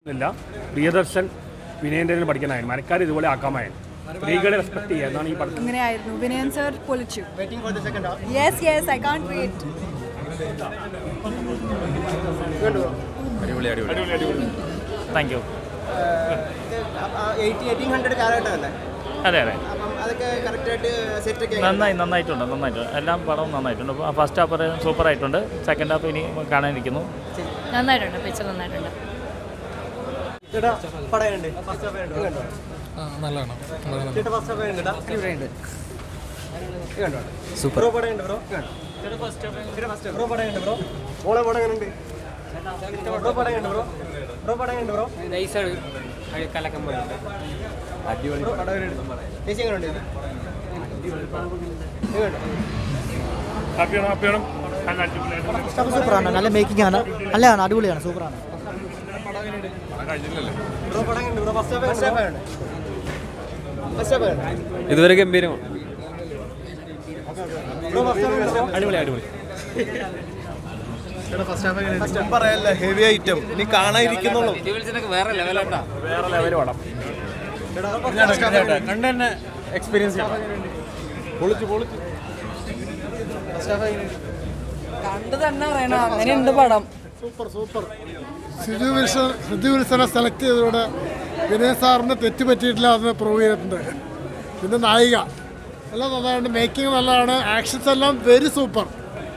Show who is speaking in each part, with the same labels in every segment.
Speaker 1: ഇല്ല പ്രിയദർശൻ വിനയേന്ദ്രന് പഠിക്കണമായിരുന്നു മനക്കാർ ഇതുപോലെ ആക്കാമായിരുന്നു സ്ത്രീകളെ റെസ്പെക്ട് ചെയ്യുക എന്നാണ് ഈ പടത്തിൽ
Speaker 2: അങ്ങനെയായിരുന്നു വിനയൻ സർ പൊളിച്ചു yes yes I can't wait
Speaker 3: thank you
Speaker 4: eighteen hundred കാലഘട്ടമല്ലേ
Speaker 3: അതെ അതെ
Speaker 4: അപ്പം അതൊക്കെ കറക്റ്റായിട്ട് സെറ്റ് ഒക്കെ
Speaker 3: നന്നായി നന്നായിട്ടുണ്ട് നന്നായിട്ട് എല്ലാം പടവും നന്നായിട്ടുണ്ട് ഫസ്റ്റ് ഹാഫ് സൂപ്പർ ആയിട്ടുണ്ട് സെക്കൻഡ് ഹാഫ് ഇനി കാണാനിരിക്കുന്നു
Speaker 5: നന്നായിട്ടുണ്ട് പിക്ചർ നന്നായിട്ടുണ്ട്
Speaker 4: ചേട്ടാ പടം ഉണ്ട് ഫസ്റ്റ് ഹാഫ് കണ്ടോ
Speaker 6: നല്ലതാണ്
Speaker 4: ചേട്ടാ ഫസ്റ്റ് ഹാഫ് ഉണ്ട് ഇവിടെ ഉണ്ട് കണ്ടോ സൂപ്പർ ബ്രോ പടം ഉണ്ട് ബ്രോ ചേട്ടാ ഫസ്റ്റ് ഹാഫ് ബ്രോ പടം ഉണ്ട് ബ്രോ മോളെ പടം എങ്ങനെയുണ്ട് ബ്രോ പടം ഉണ്ട് ബ്രോ ബ്രോ പടം ഉണ്ട് ബ്രോ അടിപൊളി ചേച്ചി എങ്ങനെയുണ്ട് എങ്ങനെയുണ്ട്
Speaker 1: ഹാപ്പിയാണ് ഹാപ്പിയാണ് നല്ല അടിപൊളിയായിട്ട്
Speaker 7: സൂപ്പറാണ് നല്ല മേക്കിംഗ് ആണ് നല്ലതാണ് അടിപൊളിയാണ് സൂപ്പറാണ്
Speaker 4: ബ്രോ പടം ഉണ്ട് bro first half first half ഉണ്ട് ഫസ്റ്റ് ഹാഫ് ഉണ്ട്
Speaker 6: ഇതുവരെ ഗംഭീരമാണ്
Speaker 4: ബ്രോ ഫസ്റ്റ് ഹാഫ് ഉണ്ട് ബ്രോ
Speaker 6: അടിപൊളി അടിപൊളി
Speaker 8: പറയല്ല ഹെവി ഐറ്റം ഇനി കാണാതിരിക്കുന്നുള്ളൂ
Speaker 1: വേറെ ലെവൽ പടം
Speaker 6: കണ്ട് തന്നെ എക്സ്പീരിയൻസ് ചെയ്യണം
Speaker 8: പൊളിച്ചു പൊളിച്ചു
Speaker 2: കണ്ടു തന്നെ അറിയണം അങ്ങനെയുണ്ട് പടം
Speaker 9: സൂപ്പർ സൂപ്പർ സിജു വിൽസൺ സിജു വിൽസനെ സെലക്ട് ചെയ്തതോടെ വിനയ് സാറിന് തെറ്റ് പറ്റിയിട്ടില്ല എന്ന് പ്രൂവ് ചെയ്തിട്ടുണ്ട് പിന്നെ നായിക എല്ലാം നന്നായിട്ടുണ്ട് മേക്കിംഗ് നല്ലതാണ് ആക്ഷൻസ് എല്ലാം വെരി സൂപ്പർ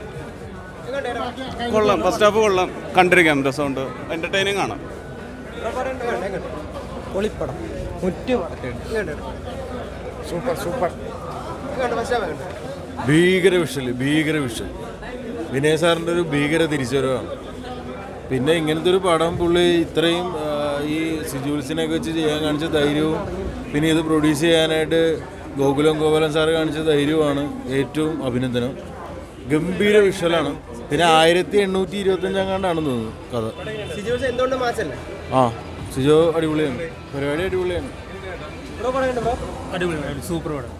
Speaker 8: കൊള്ളാം ഫസ്റ്റ് ഹാഫ് കൊള്ളാം കണ്ടിരിക്കാം രസമുണ്ട് എന്റർടൈനിങ് ആണ്
Speaker 4: ബ്രോ പടം ഉണ്ട് കണ്ടോ എങ്ങനെയുണ്ട്
Speaker 7: പൊളിപ്പടം മുറ്റു പടം
Speaker 9: സൂപ്പർ സൂപ്പർ
Speaker 4: എങ്ങനെയുണ്ട് ഫസ്റ്റ് ഹാഫ് ഉണ്ട്
Speaker 10: ഭീകര വിഷൽ ഭീകര വിഷൽ വിനയ് സാറിൻ്റെ ഒരു ഭീകര തിരിച്ചുവരവാണ് പിന്നെ ഇങ്ങനത്തെ ഒരു പടം പുള്ളി ഇത്രയും ആ, ഈ സിജുൽസിനെയൊക്കെ വെച്ച് ചെയ്യാൻ കാണിച്ച ധൈര്യവും പിന്നെ ഇത് പ്രൊഡ്യൂസ് ചെയ്യാനായിട്ട് ഗോകുലം ഗോപാലൻ സാറ് കാണിച്ച ധൈര്യവുമാണ് ഏറ്റവും അഭിനന്ദനം ഗംഭീര വിഷ്വലാണ് പിന്നെ ആയിരത്തി എണ്ണൂറ്റി ഇരുപത്തഞ്ചാങ്ങാണ്ടാണെന്ന് തോന്നുന്നു കഥ
Speaker 4: സിജോസ് എന്തുകൊണ്ട് മാച്ചല്ലേ
Speaker 10: ആ സിജോ അടിപൊളിയാണ് പരിപാടി അടിപൊളിയാണ്
Speaker 4: ബ്രോ പടം ഉണ്ട് ബ്രോ
Speaker 1: അടിപൊളി സൂപ്പർ പടം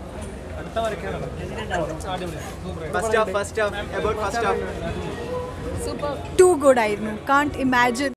Speaker 4: first half first half about first half
Speaker 2: too good ആയിരുന്നു കാണ്ട് ഇമാജിൻ